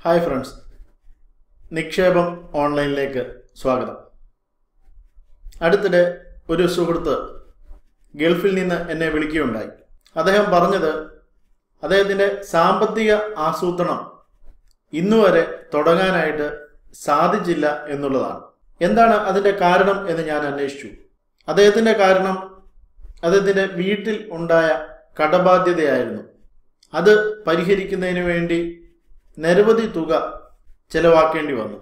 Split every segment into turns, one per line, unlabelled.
hi friends നിക്ഷേപം ഓൺലൈനിലേക്ക് സ്വാഗതം അടുത്തിടെ ഒരു സുഹൃത്ത് ഗൾഫിൽ നിന്ന് എന്നെ വിളിക്കുകയുണ്ടായി അദ്ദേഹം പറഞ്ഞത് അദ്ദേഹത്തിൻ്റെ സാമ്പത്തിക ആസൂത്രണം ഇന്നുവരെ തുടങ്ങാനായിട്ട് സാധിച്ചില്ല എന്നുള്ളതാണ് എന്താണ് അതിൻ്റെ കാരണം എന്ന് ഞാൻ അന്വേഷിച്ചു അദ്ദേഹത്തിൻ്റെ കാരണം അദ്ദേഹത്തിൻ്റെ വീട്ടിൽ ഉണ്ടായ കടബാധ്യതയായിരുന്നു അത് പരിഹരിക്കുന്നതിന് വേണ്ടി നിരവധി തുക ചെലവാക്കേണ്ടി വന്നു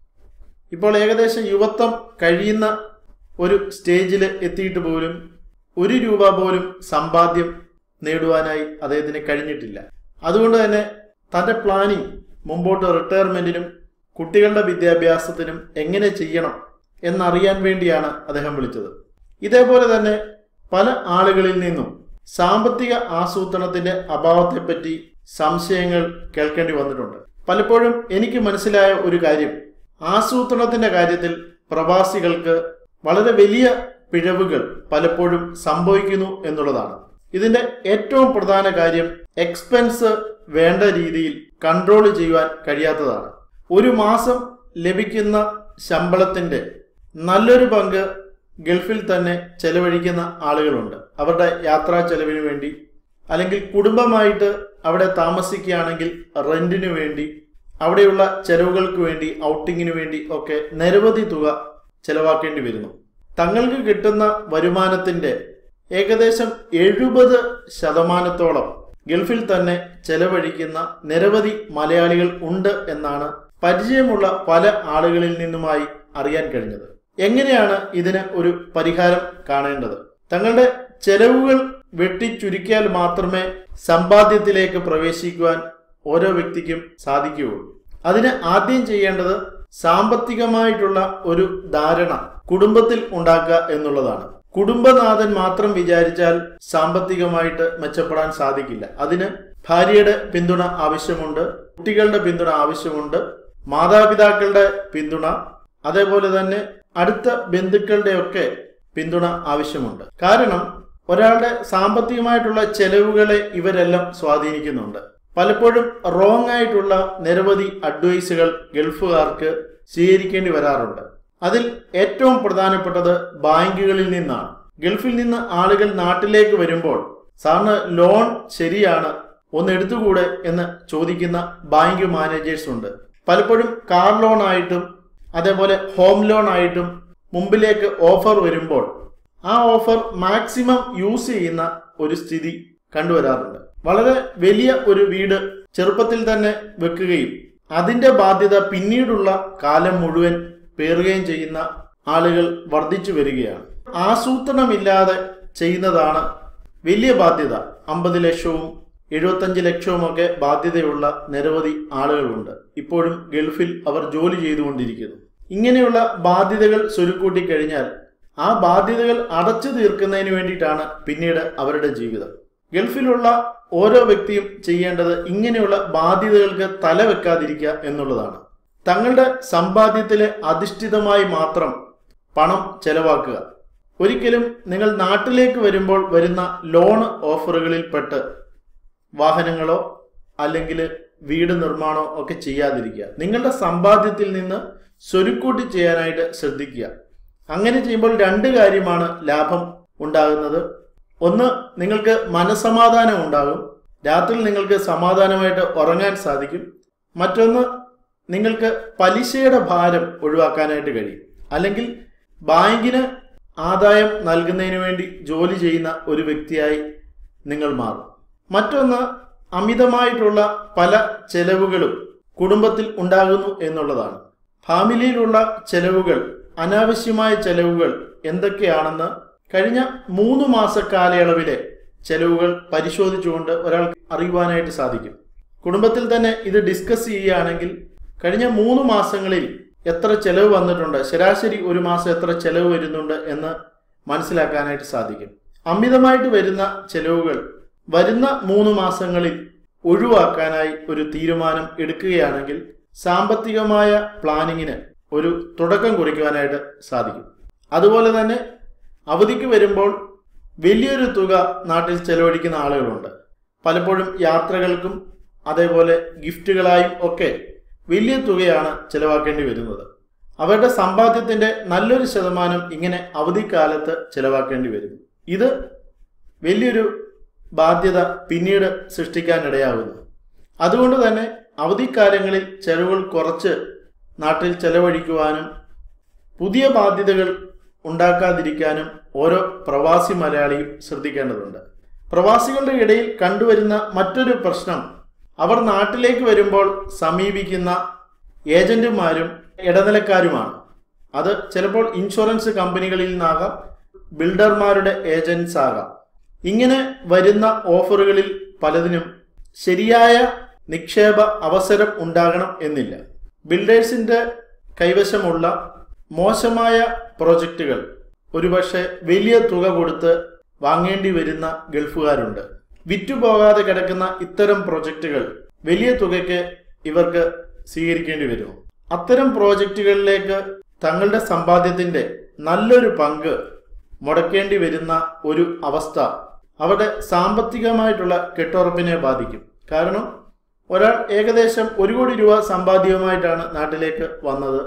ഇപ്പോൾ ഏകദേശം യുവത്വം കഴിയുന്ന ഒരു സ്റ്റേജിൽ എത്തിയിട്ട് പോലും ഒരു രൂപ പോലും സമ്പാദ്യം നേടുവാനായി അദ്ദേഹത്തിന് കഴിഞ്ഞിട്ടില്ല അതുകൊണ്ട് തന്നെ തൻ്റെ പ്ലാനിങ് മുമ്പോട്ട് റിട്ടയർമെന്റിനും കുട്ടികളുടെ വിദ്യാഭ്യാസത്തിനും എങ്ങനെ ചെയ്യണം എന്നറിയാൻ വേണ്ടിയാണ് അദ്ദേഹം വിളിച്ചത് ഇതേപോലെ തന്നെ പല ആളുകളിൽ നിന്നും സാമ്പത്തിക ആസൂത്രണത്തിന്റെ അഭാവത്തെപ്പറ്റി സംശയങ്ങൾ കേൾക്കേണ്ടി വന്നിട്ടുണ്ട് പലപ്പോഴും എനിക്ക് മനസ്സിലായ ഒരു കാര്യം ആസൂത്രണത്തിന്റെ കാര്യത്തിൽ പ്രവാസികൾക്ക് വളരെ വലിയ പിഴവുകൾ പലപ്പോഴും സംഭവിക്കുന്നു എന്നുള്ളതാണ് ഇതിന്റെ ഏറ്റവും പ്രധാന കാര്യം എക്സ്പെൻസ് വേണ്ട രീതിയിൽ കൺട്രോൾ ചെയ്യുവാൻ കഴിയാത്തതാണ് ഒരു മാസം ലഭിക്കുന്ന ശമ്പളത്തിന്റെ നല്ലൊരു പങ്ക് ഗൾഫിൽ തന്നെ ചെലവഴിക്കുന്ന ആളുകളുണ്ട് അവരുടെ യാത്രാ ചെലവിന് വേണ്ടി അല്ലെങ്കിൽ കുടുംബമായിട്ട് അവിടെ താമസിക്കുകയാണെങ്കിൽ റെന്റിന് വേണ്ടി അവിടെയുള്ള ചെലവുകൾക്ക് വേണ്ടി ഔട്ടിങ്ങിന് വേണ്ടി ഒക്കെ നിരവധി തുക ചെലവാക്കേണ്ടി വരുന്നു തങ്ങൾക്ക് കിട്ടുന്ന വരുമാനത്തിന്റെ ഏകദേശം എഴുപത് ശതമാനത്തോളം ഗൾഫിൽ തന്നെ ചെലവഴിക്കുന്ന നിരവധി മലയാളികൾ ഉണ്ട് എന്നാണ് പരിചയമുള്ള പല ആളുകളിൽ നിന്നുമായി അറിയാൻ കഴിഞ്ഞത് എങ്ങനെയാണ് ഇതിന് ഒരു പരിഹാരം കാണേണ്ടത് തങ്ങളുടെ ചെലവുകൾ വെട്ടിച്ചുരുക്കിയാൽ മാത്രമേ സമ്പാദ്യത്തിലേക്ക് പ്രവേശിക്കുവാൻ ഓരോ വ്യക്തിക്കും സാധിക്കുകയുള്ളൂ അതിന് ആദ്യം ചെയ്യേണ്ടത് സാമ്പത്തികമായിട്ടുള്ള ഒരു ധാരണ കുടുംബത്തിൽ ഉണ്ടാക്കുക എന്നുള്ളതാണ് കുടുംബനാഥൻ മാത്രം വിചാരിച്ചാൽ സാമ്പത്തികമായിട്ട് മെച്ചപ്പെടാൻ സാധിക്കില്ല അതിന് ഭാര്യയുടെ പിന്തുണ ആവശ്യമുണ്ട് കുട്ടികളുടെ പിന്തുണ ആവശ്യമുണ്ട് മാതാപിതാക്കളുടെ പിന്തുണ അതേപോലെ തന്നെ അടുത്ത ബന്ധുക്കളുടെയൊക്കെ പിന്തുണ ആവശ്യമുണ്ട് കാരണം ഒരാളുടെ സാമ്പത്തികമായിട്ടുള്ള ചെലവുകളെ ഇവരെല്ലാം സ്വാധീനിക്കുന്നുണ്ട് പലപ്പോഴും റോങ് ആയിട്ടുള്ള നിരവധി അഡ്വൈസുകൾ ഗൾഫുകാർക്ക് സ്വീകരിക്കേണ്ടി വരാറുണ്ട് അതിൽ ഏറ്റവും പ്രധാനപ്പെട്ടത് ബാങ്കുകളിൽ നിന്നാണ് ഗൾഫിൽ നിന്ന് ആളുകൾ നാട്ടിലേക്ക് വരുമ്പോൾ സാറിന് ലോൺ ശരിയാണ് ഒന്ന് എടുത്തുകൂടെ എന്ന് ചോദിക്കുന്ന ബാങ്ക് മാനേജേഴ്സ് ഉണ്ട് പലപ്പോഴും കാർ ലോൺ ആയിട്ടും അതേപോലെ ഹോം ലോൺ ആയിട്ടും മുമ്പിലേക്ക് ഓഫർ വരുമ്പോൾ ആ ഓഫർ മാക്സിമം യൂസ് ചെയ്യുന്ന ഒരു സ്ഥിതി കണ്ടുവരാറുണ്ട് വളരെ വലിയ ഒരു വീട് ചെറുപ്പത്തിൽ തന്നെ വെക്കുകയും അതിന്റെ ബാധ്യത പിന്നീടുള്ള കാലം മുഴുവൻ പേറുകയും ചെയ്യുന്ന ആളുകൾ വർദ്ധിച്ചു വരികയാണ് ആസൂത്രണമില്ലാതെ ചെയ്യുന്നതാണ് വലിയ ബാധ്യത അമ്പത് ലക്ഷവും എഴുപത്തഞ്ച് ലക്ഷവുമൊക്കെ ബാധ്യതയുള്ള നിരവധി ആളുകളുണ്ട് ഇപ്പോഴും ഗൾഫിൽ അവർ ജോലി ചെയ്തുകൊണ്ടിരിക്കുന്നു ഇങ്ങനെയുള്ള ബാധ്യതകൾ സ്വരുക്കൂട്ടി കഴിഞ്ഞാൽ ആ ബാധ്യതകൾ അടച്ചു തീർക്കുന്നതിന് വേണ്ടിയിട്ടാണ് പിന്നീട് അവരുടെ ജീവിതം ഗൾഫിലുള്ള ഓരോ വ്യക്തിയും ചെയ്യേണ്ടത് ഇങ്ങനെയുള്ള ബാധ്യതകൾക്ക് തല വെക്കാതിരിക്കുക എന്നുള്ളതാണ് തങ്ങളുടെ സമ്പാദ്യത്തിലെ അധിഷ്ഠിതമായി മാത്രം പണം ചെലവാക്കുക ഒരിക്കലും നിങ്ങൾ നാട്ടിലേക്ക് വരുമ്പോൾ വരുന്ന ലോൺ ഓഫറുകളിൽ പെട്ട് വാഹനങ്ങളോ അല്ലെങ്കിൽ വീട് നിർമ്മാണമോ ഒക്കെ ചെയ്യാതിരിക്കുക നിങ്ങളുടെ സമ്പാദ്യത്തിൽ നിന്ന് സ്വരുക്കൂട്ടി ചെയ്യാനായിട്ട് ശ്രദ്ധിക്കുക അങ്ങനെ ചെയ്യുമ്പോൾ രണ്ട് കാര്യമാണ് ലാഭം ഉണ്ടാകുന്നത് ഒന്ന് നിങ്ങൾക്ക് മനസമാധാനം ഉണ്ടാകും രാത്രി നിങ്ങൾക്ക് സമാധാനമായിട്ട് ഉറങ്ങാൻ സാധിക്കും മറ്റൊന്ന് നിങ്ങൾക്ക് പലിശയുടെ ഭാരം ഒഴിവാക്കാനായിട്ട് കഴിയും അല്ലെങ്കിൽ ബാങ്കിന് ആദായം നൽകുന്നതിന് വേണ്ടി ജോലി ചെയ്യുന്ന ഒരു വ്യക്തിയായി നിങ്ങൾ മാറും മറ്റൊന്ന് അമിതമായിട്ടുള്ള പല ചെലവുകളും കുടുംബത്തിൽ ഉണ്ടാകുന്നു എന്നുള്ളതാണ് ഫാമിലിയിലുള്ള ചെലവുകൾ അനാവശ്യമായ ചെലവുകൾ എന്തൊക്കെയാണെന്ന് കഴിഞ്ഞ മൂന്ന് മാസ കാലയളവിലെ ചെലവുകൾ പരിശോധിച്ചുകൊണ്ട് ഒരാൾക്ക് അറിയുവാനായിട്ട് സാധിക്കും കുടുംബത്തിൽ തന്നെ ഇത് ഡിസ്കസ് ചെയ്യുകയാണെങ്കിൽ കഴിഞ്ഞ മൂന്ന് മാസങ്ങളിൽ എത്ര ചെലവ് വന്നിട്ടുണ്ട് ശരാശരി ഒരു മാസം എത്ര ചെലവ് വരുന്നുണ്ട് എന്ന് മനസ്സിലാക്കാനായിട്ട് സാധിക്കും അമിതമായിട്ട് വരുന്ന ചെലവുകൾ വരുന്ന മൂന്ന് മാസങ്ങളിൽ ഒഴിവാക്കാനായി ഒരു തീരുമാനം എടുക്കുകയാണെങ്കിൽ സാമ്പത്തികമായ പ്ലാനിങ്ങിന് ഒരു തുടക്കം കുറിക്കുവാനായിട്ട് സാധിക്കും അതുപോലെ തന്നെ അവധിക്ക് വരുമ്പോൾ വലിയൊരു തുക നാട്ടിൽ ചെലവഴിക്കുന്ന ആളുകളുണ്ട് പലപ്പോഴും യാത്രകൾക്കും അതേപോലെ ഗിഫ്റ്റുകളായും ഒക്കെ വലിയ തുകയാണ് ചെലവാക്കേണ്ടി വരുന്നത് അവരുടെ സമ്പാദ്യത്തിന്റെ നല്ലൊരു ശതമാനം ഇങ്ങനെ അവധിക്കാലത്ത് ചെലവാക്കേണ്ടി വരുന്നു ഇത് വലിയൊരു ബാധ്യത പിന്നീട് സൃഷ്ടിക്കാനിടയാകുന്നു അതുകൊണ്ട് തന്നെ അവധിക്കാലങ്ങളിൽ ചെലവുകൾ കുറച്ച് നാട്ടിൽ ചെലവഴിക്കുവാനും പുതിയ ബാധ്യതകൾ ഉണ്ടാക്കാതിരിക്കാനും ഓരോ പ്രവാസി മലയാളിയും ശ്രദ്ധിക്കേണ്ടതുണ്ട് പ്രവാസികളുടെ ഇടയിൽ കണ്ടുവരുന്ന മറ്റൊരു പ്രശ്നം അവർ നാട്ടിലേക്ക് വരുമ്പോൾ സമീപിക്കുന്ന ഏജന്റുമാരും ഇടനിലക്കാരുമാണ് അത് ചിലപ്പോൾ ഇൻഷുറൻസ് കമ്പനികളിൽ നിന്നാകാം ബിൽഡർമാരുടെ ഏജൻസ് ആകാം ഇങ്ങനെ വരുന്ന ഓഫറുകളിൽ പലതിനും ശരിയായ നിക്ഷേപ അവസരം ഉണ്ടാകണം എന്നില്ല ബിൽഡേഴ്സിന്റെ കൈവശമുള്ള മോശമായ പ്രോജക്റ്റുകൾ ഒരുപക്ഷെ വലിയ തുക കൊടുത്ത് വാങ്ങേണ്ടി വരുന്ന ഗൾഫുകാരുണ്ട് വിറ്റുപോകാതെ കിടക്കുന്ന ഇത്തരം പ്രോജക്റ്റുകൾ വലിയ തുകയ്ക്ക് ഇവർക്ക് സ്വീകരിക്കേണ്ടി വരും അത്തരം പ്രോജക്റ്റുകളിലേക്ക് തങ്ങളുടെ സമ്പാദ്യത്തിന്റെ നല്ലൊരു പങ്ക് മുടക്കേണ്ടി വരുന്ന ഒരു അവസ്ഥ അവരുടെ സാമ്പത്തികമായിട്ടുള്ള കെട്ടുറപ്പിനെ ബാധിക്കും കാരണം ഒരാൾ ഏകദേശം ഒരു കോടി രൂപ സമ്പാദ്യവുമായിട്ടാണ് നാട്ടിലേക്ക് വന്നത്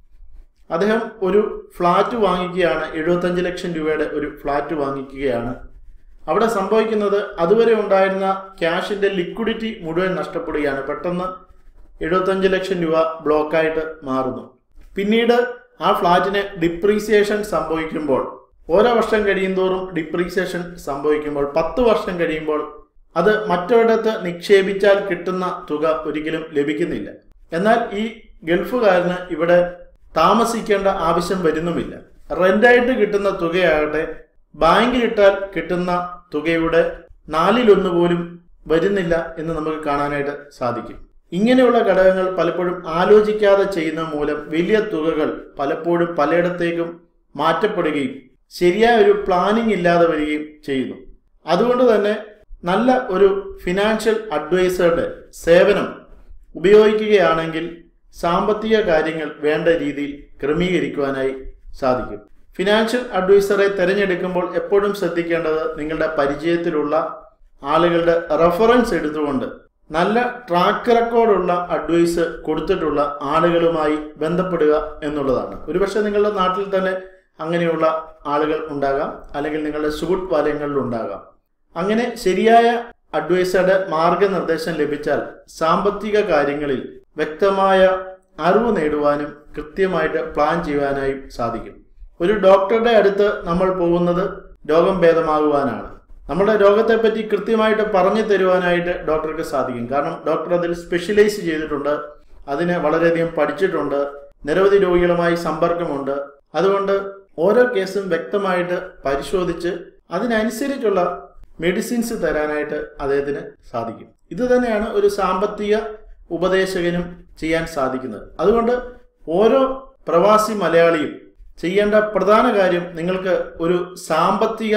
അദ്ദേഹം ഒരു ഫ്ലാറ്റ് വാങ്ങിക്കുകയാണ് എഴുപത്തഞ്ച് ലക്ഷം രൂപയുടെ ഒരു ഫ്ലാറ്റ് വാങ്ങിക്കുകയാണ് അവിടെ സംഭവിക്കുന്നത് അതുവരെ ഉണ്ടായിരുന്ന ക്യാഷിന്റെ ലിക്വിഡിറ്റി മുഴുവൻ നഷ്ടപ്പെടുകയാണ് പെട്ടെന്ന് എഴുപത്തഞ്ച് ലക്ഷം രൂപ ബ്ലോക്കായിട്ട് മാറുന്നു പിന്നീട് ആ ഫ്ലാറ്റിന് ഡിപ്രീസിയേഷൻ സംഭവിക്കുമ്പോൾ ഓരോ വർഷം കഴിയുന്തോറും ഡിപ്രീസിയേഷൻ സംഭവിക്കുമ്പോൾ പത്ത് വർഷം കഴിയുമ്പോൾ അത് മറ്റൊരിടത്ത് നിക്ഷേപിച്ചാൽ കിട്ടുന്ന തുക ഒരിക്കലും ലഭിക്കുന്നില്ല എന്നാൽ ഈ ഗൾഫുകാരന് ഇവിടെ താമസിക്കേണ്ട ആവശ്യം വരുന്നുമില്ല റെന്റായിട്ട് കിട്ടുന്ന തുകയാകട്ടെ ബാങ്കിലിട്ടാൽ കിട്ടുന്ന തുകയുടെ നാലിലൊന്ന് പോലും വരുന്നില്ല എന്ന് നമുക്ക് കാണാനായിട്ട് സാധിക്കും ഇങ്ങനെയുള്ള ഘടകങ്ങൾ പലപ്പോഴും ആലോചിക്കാതെ ചെയ്യുന്ന മൂലം വലിയ തുകകൾ പലപ്പോഴും പലയിടത്തേക്കും മാറ്റപ്പെടുകയും ശരിയായ ഒരു പ്ലാനിംഗ് ഇല്ലാതെ വരികയും ചെയ്യുന്നു അതുകൊണ്ട് തന്നെ നല്ല ഒരു ഫിനാൻഷ്യൽ അഡ്വൈസറുടെ സേവനം ഉപയോഗിക്കുകയാണെങ്കിൽ സാമ്പത്തിക കാര്യങ്ങൾ വേണ്ട രീതിയിൽ ക്രമീകരിക്കുവാനായി സാധിക്കും ഫിനാൻഷ്യൽ അഡ്വൈസറെ തിരഞ്ഞെടുക്കുമ്പോൾ എപ്പോഴും ശ്രദ്ധിക്കേണ്ടത് നിങ്ങളുടെ പരിചയത്തിലുള്ള ആളുകളുടെ റെഫറൻസ് എടുത്തുകൊണ്ട് നല്ല ട്രാക്ക് റെക്കോർഡുള്ള അഡ്വൈസ് കൊടുത്തിട്ടുള്ള ആളുകളുമായി ബന്ധപ്പെടുക എന്നുള്ളതാണ് ഒരുപക്ഷെ നിങ്ങളുടെ നാട്ടിൽ തന്നെ അങ്ങനെയുള്ള ആളുകൾ ഉണ്ടാകാം അല്ലെങ്കിൽ നിങ്ങളുടെ സുഹൃത്ത് വലയങ്ങളിൽ ഉണ്ടാകാം അങ്ങനെ ശരിയായ അഡ്വൈസറുടെ മാർഗനിർദ്ദേശം ലഭിച്ചാൽ സാമ്പത്തിക കാര്യങ്ങളിൽ വ്യക്തമായ അറിവ് നേടുവാനും കൃത്യമായിട്ട് പ്ലാൻ ചെയ്യുവാനായും സാധിക്കും ഒരു ഡോക്ടറുടെ അടുത്ത് നമ്മൾ പോകുന്നത് രോഗം ഭേദമാകുവാനാണ് നമ്മുടെ രോഗത്തെപ്പറ്റി കൃത്യമായിട്ട് പറഞ്ഞു തരുവാനായിട്ട് ഡോക്ടർക്ക് സാധിക്കും കാരണം ഡോക്ടർ അതിൽ സ്പെഷ്യലൈസ് ചെയ്തിട്ടുണ്ട് അതിന് വളരെയധികം പഠിച്ചിട്ടുണ്ട് നിരവധി രോഗികളുമായി സമ്പർക്കമുണ്ട് അതുകൊണ്ട് ഓരോ കേസും വ്യക്തമായിട്ട് പരിശോധിച്ച് അതിനനുസരിച്ചുള്ള മെഡിസിൻസ് തരാനായിട്ട് അദ്ദേഹത്തിന് സാധിക്കും ഇത് തന്നെയാണ് ഒരു സാമ്പത്തിക ഉപദേശകനും ചെയ്യാൻ സാധിക്കുന്നത് അതുകൊണ്ട് ഓരോ പ്രവാസി മലയാളിയും ചെയ്യേണ്ട പ്രധാന കാര്യം നിങ്ങൾക്ക് ഒരു സാമ്പത്തിക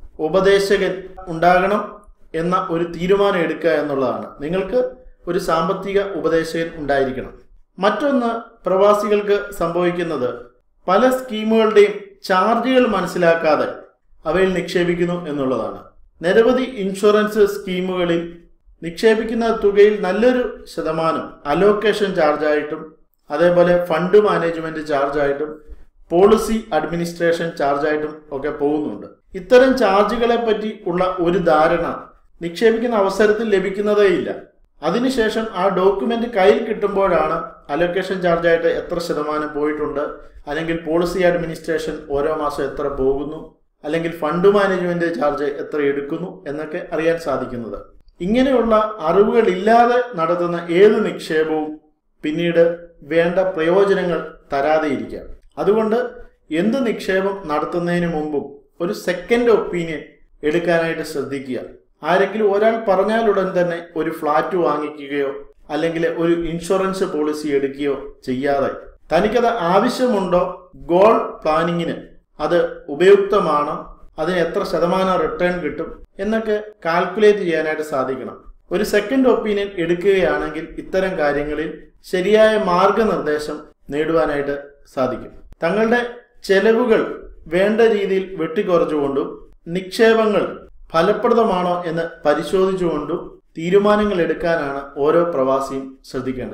ഉപദേശകൻ ഉണ്ടാകണം എന്ന ഒരു തീരുമാനം എടുക്കുക എന്നുള്ളതാണ് നിങ്ങൾക്ക് ഒരു സാമ്പത്തിക ഉപദേശകൻ ഉണ്ടായിരിക്കണം മറ്റൊന്ന് പ്രവാസികൾക്ക് സംഭവിക്കുന്നത് പല സ്കീമുകളുടെയും ചാർജുകൾ മനസ്സിലാക്കാതെ അവയിൽ നിക്ഷേപിക്കുന്നു എന്നുള്ളതാണ് നിരവധി ഇൻഷുറൻസ് സ്കീമുകളിൽ നിക്ഷേപിക്കുന്ന തുകയിൽ നല്ലൊരു ശതമാനം അലോക്കേഷൻ ചാർജായിട്ടും അതേപോലെ ഫണ്ട് മാനേജ്മെന്റ് ചാർജായിട്ടും പോളിസി അഡ്മിനിസ്ട്രേഷൻ ചാർജായിട്ടും ഒക്കെ പോകുന്നുണ്ട് ഇത്തരം ചാർജുകളെ പറ്റി ഉള്ള ഒരു ധാരണ നിക്ഷേപിക്കുന്ന അവസരത്തിൽ ലഭിക്കുന്നതേയില്ല അതിനുശേഷം ആ ഡോക്യുമെന്റ് കയ്യിൽ കിട്ടുമ്പോഴാണ് അലോക്കേഷൻ ചാർജായിട്ട് എത്ര ശതമാനം പോയിട്ടുണ്ട് അല്ലെങ്കിൽ പോളിസി അഡ്മിനിസ്ട്രേഷൻ ഓരോ മാസം എത്ര പോകുന്നു അല്ലെങ്കിൽ ഫണ്ട് മാനേജ്മെന്റ് ചാർജ് എത്ര എടുക്കുന്നു എന്നൊക്കെ അറിയാൻ സാധിക്കുന്നത് ഇങ്ങനെയുള്ള അറിവുകൾ ഇല്ലാതെ നടത്തുന്ന ഏത് നിക്ഷേപവും പിന്നീട് വേണ്ട പ്രയോജനങ്ങൾ തരാതെ ഇരിക്കാം അതുകൊണ്ട് എന്ത് നിക്ഷേപം നടത്തുന്നതിന് മുമ്പും ഒരു സെക്കൻഡ് ഒപ്പീനിയൻ എടുക്കാനായിട്ട് ശ്രദ്ധിക്കുക ആരെങ്കിലും ഒരാൾ പറഞ്ഞാലുടൻ തന്നെ ഒരു ഫ്ലാറ്റ് വാങ്ങിക്കുകയോ അല്ലെങ്കിൽ ഒരു ഇൻഷുറൻസ് പോളിസി എടുക്കുകയോ ചെയ്യാതെ തനിക്കത് ആവശ്യമുണ്ടോ ഗോൾ പ്ലാനിങ്ങിന് അത് ഉപയുക്തമാണോ അതിന് എത്ര ശതമാനം റിട്ടേൺ കിട്ടും എന്നൊക്കെ കാൽക്കുലേറ്റ് ചെയ്യാനായിട്ട് സാധിക്കണം ഒരു സെക്കൻഡ് ഒപ്പീനിയൻ എടുക്കുകയാണെങ്കിൽ ഇത്തരം കാര്യങ്ങളിൽ ശരിയായ മാർഗനിർദ്ദേശം നേടുവാനായിട്ട് സാധിക്കും തങ്ങളുടെ ചെലവുകൾ വേണ്ട രീതിയിൽ വെട്ടിക്കുറച്ചുകൊണ്ടും നിക്ഷേപങ്ങൾ ഫലപ്രദമാണോ എന്ന് പരിശോധിച്ചുകൊണ്ടും തീരുമാനങ്ങൾ എടുക്കാനാണ് ഓരോ പ്രവാസിയും ശ്രദ്ധിക്കേണ്ടത്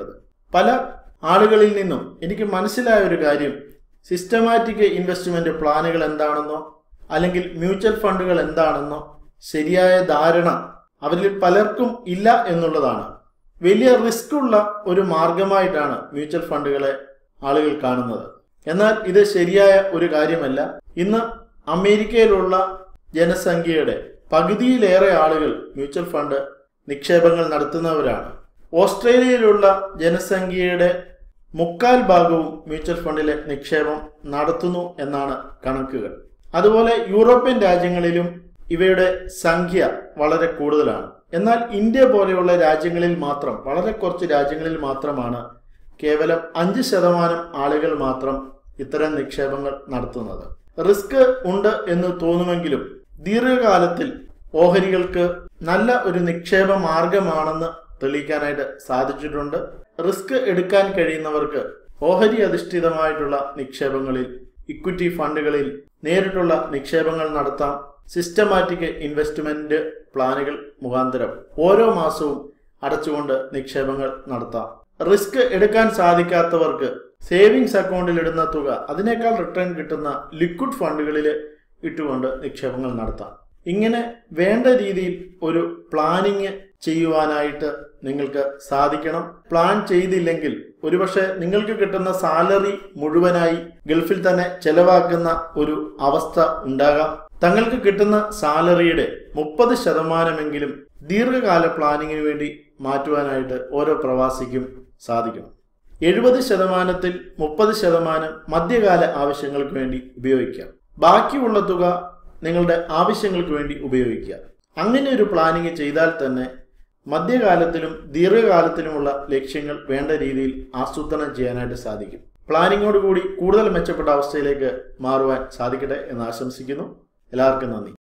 പല ആളുകളിൽ നിന്നും എനിക്ക് മനസ്സിലായ ഒരു കാര്യം സിസ്റ്റമാറ്റിക് ഇൻവെസ്റ്റ്മെന്റ് പ്ലാനുകൾ എന്താണെന്നോ അല്ലെങ്കിൽ മ്യൂച്വൽ ഫണ്ടുകൾ എന്താണെന്നോ ശരിയായ ധാരണ അവരിൽ പലർക്കും ഇല്ല എന്നുള്ളതാണ് വലിയ റിസ്ക് ഉള്ള ഒരു മാർഗമായിട്ടാണ് മ്യൂച്വൽ ഫണ്ടുകളെ ആളുകൾ കാണുന്നത് എന്നാൽ ഇത് ശരിയായ ഒരു കാര്യമല്ല ഇന്ന് അമേരിക്കയിലുള്ള ജനസംഖ്യയുടെ പകുതിയിലേറെ ആളുകൾ മ്യൂച്വൽ ഫണ്ട് നിക്ഷേപങ്ങൾ നടത്തുന്നവരാണ് ഓസ്ട്രേലിയയിലുള്ള ജനസംഖ്യയുടെ മുക്കാൽ ഭാഗവും മ്യൂച്വൽ ഫണ്ടിലെ നിക്ഷേപം നടത്തുന്നു എന്നാണ് കണക്കുകൾ അതുപോലെ യൂറോപ്യൻ രാജ്യങ്ങളിലും ഇവയുടെ സംഖ്യ വളരെ കൂടുതലാണ് എന്നാൽ ഇന്ത്യ പോലെയുള്ള രാജ്യങ്ങളിൽ മാത്രം വളരെ കുറച്ച് രാജ്യങ്ങളിൽ മാത്രമാണ് കേവലം അഞ്ച് ശതമാനം ആളുകൾ മാത്രം ഇത്തരം നിക്ഷേപങ്ങൾ നടത്തുന്നത് റിസ്ക് ഉണ്ട് എന്ന് തോന്നുമെങ്കിലും ദീർഘകാലത്തിൽ ഓഹരികൾക്ക് നല്ല ഒരു നിക്ഷേപ മാർഗമാണെന്ന് തെളിയിക്കാനായിട്ട് സാധിച്ചിട്ടുണ്ട് റിസ്ക് എടുക്കാൻ കഴിയുന്നവർക്ക് ഓഹരി അധിഷ്ഠിതമായിട്ടുള്ള നിക്ഷേപങ്ങളിൽ ഇക്വിറ്റി ഫണ്ടുകളിൽ നേരിട്ടുള്ള നിക്ഷേപങ്ങൾ നടത്താം സിസ്റ്റമാറ്റിക് ഇൻവെസ്റ്റ്മെന്റ് പ്ലാനുകൾ മുഖാന്തരം ഓരോ മാസവും അടച്ചുകൊണ്ട് നിക്ഷേപങ്ങൾ നടത്താം റിസ്ക് എടുക്കാൻ സാധിക്കാത്തവർക്ക് സേവിങ്സ് അക്കൗണ്ടിൽ ഇടുന്ന തുക അതിനേക്കാൾ റിട്ടേൺ കിട്ടുന്ന ലിക്വിഡ് ഫണ്ടുകളിൽ ഇട്ടുകൊണ്ട് നിക്ഷേപങ്ങൾ നടത്താം ഇങ്ങനെ വേണ്ട രീതിയിൽ ഒരു പ്ലാനിങ് ചെയ്യുവാനായിട്ട് നിങ്ങൾക്ക് സാധിക്കണം പ്ലാൻ ചെയ്തില്ലെങ്കിൽ ഒരുപക്ഷെ നിങ്ങൾക്ക് കിട്ടുന്ന സാലറി മുഴുവനായി ഗൾഫിൽ തന്നെ ചെലവാക്കുന്ന ഒരു അവസ്ഥ ഉണ്ടാകാം തങ്ങൾക്ക് കിട്ടുന്ന സാലറിയുടെ മുപ്പത് ശതമാനമെങ്കിലും ദീർഘകാല പ്ലാനിങ്ങിന് വേണ്ടി മാറ്റുവാനായിട്ട് ഓരോ പ്രവാസിക്കും സാധിക്കണം എഴുപത് ശതമാനത്തിൽ മുപ്പത് ശതമാനം മധ്യകാല ആവശ്യങ്ങൾക്ക് വേണ്ടി ഉപയോഗിക്കാം ബാക്കിയുള്ള തുക നിങ്ങളുടെ ആവശ്യങ്ങൾക്ക് വേണ്ടി ഉപയോഗിക്കുക അങ്ങനെ ഒരു പ്ലാനിങ് ചെയ്താൽ തന്നെ മധ്യകാലത്തിലും ദീർഘകാലത്തിലുമുള്ള ലക്ഷ്യങ്ങൾ വേണ്ട രീതിയിൽ ആസൂത്രണം ചെയ്യാനായിട്ട് സാധിക്കും പ്ലാനിങ്ങോടുകൂടി കൂടുതൽ മെച്ചപ്പെട്ട അവസ്ഥയിലേക്ക് മാറുവാൻ സാധിക്കട്ടെ എന്ന് ആശംസിക്കുന്നു എല്ലാവർക്കും നന്ദി